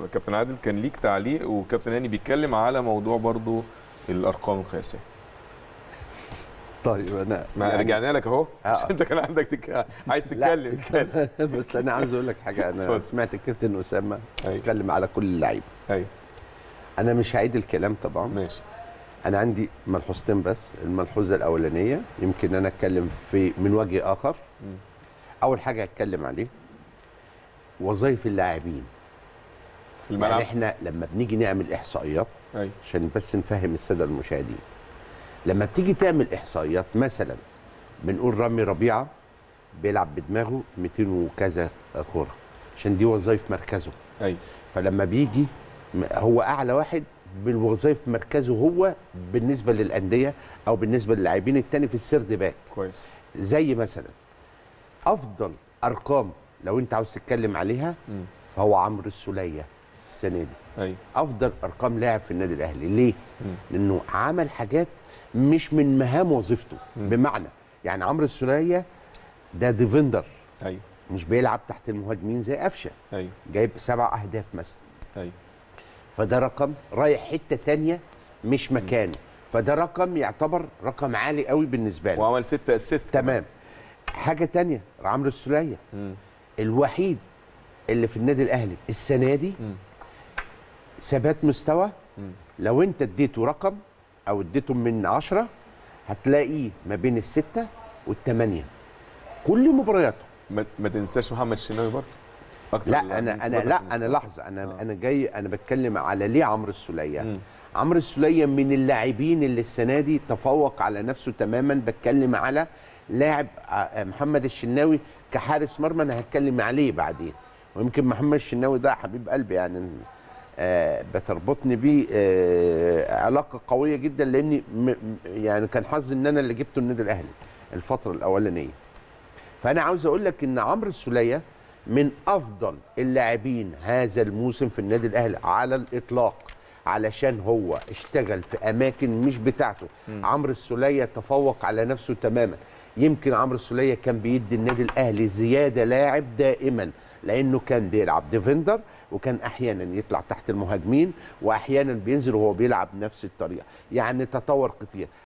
كابتن عادل كان ليك تعليق وكابتن هاني بيتكلم على موضوع برضو الارقام القياسيه طيب انا ما رجعنا لك اهو آه. عشان انت كان عندك تك... عايز تتكلم اتكلم بس انا عايز اقول لك حاجه انا اتفضل. سمعت الكابتن اسامه أيوة. بيتكلم على كل اللعيبه ايوه انا مش هعيد الكلام طبعا ماشي انا عندي ملحوظتين بس الملحوظه الاولانيه يمكن انا اتكلم في من وجه اخر مم. اول حاجه اتكلم عليه وظائف اللاعبين في يعني الملعب احنا لما بنيجي نعمل احصائيات ايوه عشان بس نفهم الساده المشاهدين لما بتيجي تعمل احصائيات مثلا بنقول رامي ربيعه بيلعب بدماغه 200 وكذا كوره عشان دي وظائف مركزه ايوه فلما بيجي م- هو اعلى واحد بالوظائف مركزه هو بالنسبه للانديه او بالنسبه للاعبين التاني في السرد باك كويس زي مثلا افضل ارقام لو انت عاوز تتكلم عليها مم. فهو عمرو السوليه السنه دي ايوه افضل ارقام لاعب في النادي الاهلي ليه مم. لانه عمل حاجات مش من مهام وظيفته مم. بمعنى يعني عمرو السوليه ده ديفندر ايوه مش بيلعب تحت المهاجمين زي قفشه ايوه جايب سبع اهداف مثلا ايوه فده رقم رايح حته تانية مش مكانه فده رقم يعتبر رقم عالي قوي بالنسبه له وعمل ست اسيست تمام حاجه تانية عمرو السوليه مم. الوحيد اللي في النادي الاهلي السنه دي مم. ثبات مستوى مم. لو انت اديته رقم او اديته من عشرة هتلاقيه ما بين الستة والثمانية كل مبارياته ما, ما تنساش محمد الشناوي برضه اكتر لا لاعب انا من انا سباقك لا في انا المستوى. لحظه انا آه. انا جاي انا بتكلم على ليه عمرو السوليه مم. عمرو السوليه من اللاعبين اللي السنه دي تفوق على نفسه تماما بتكلم على لاعب آه، محمد الشناوي كحارس مرمى انا هتكلم عليه بعدين ويمكن محمد الشناوي ده حبيب قلبي يعني آه بتربطني بيه آه علاقه قويه جدا لاني م- م- يعني كان حظي ان انا اللي جبته النادي الاهلي الفتره الاولانيه فانا عاوز اقول لك ان عمرو السوليه من افضل اللاعبين هذا الموسم في النادي الاهلي على الاطلاق علشان هو اشتغل في اماكن مش بتاعته عمرو السوليه تفوق على نفسه تماما يمكن عمرو السوليه كان بيدي النادي الاهلي زياده لاعب دائما لانه كان بيلعب ديفندر وكان احيانا يطلع تحت المهاجمين واحيانا بينزل وهو بيلعب نفس الطريقه يعني تطور كتير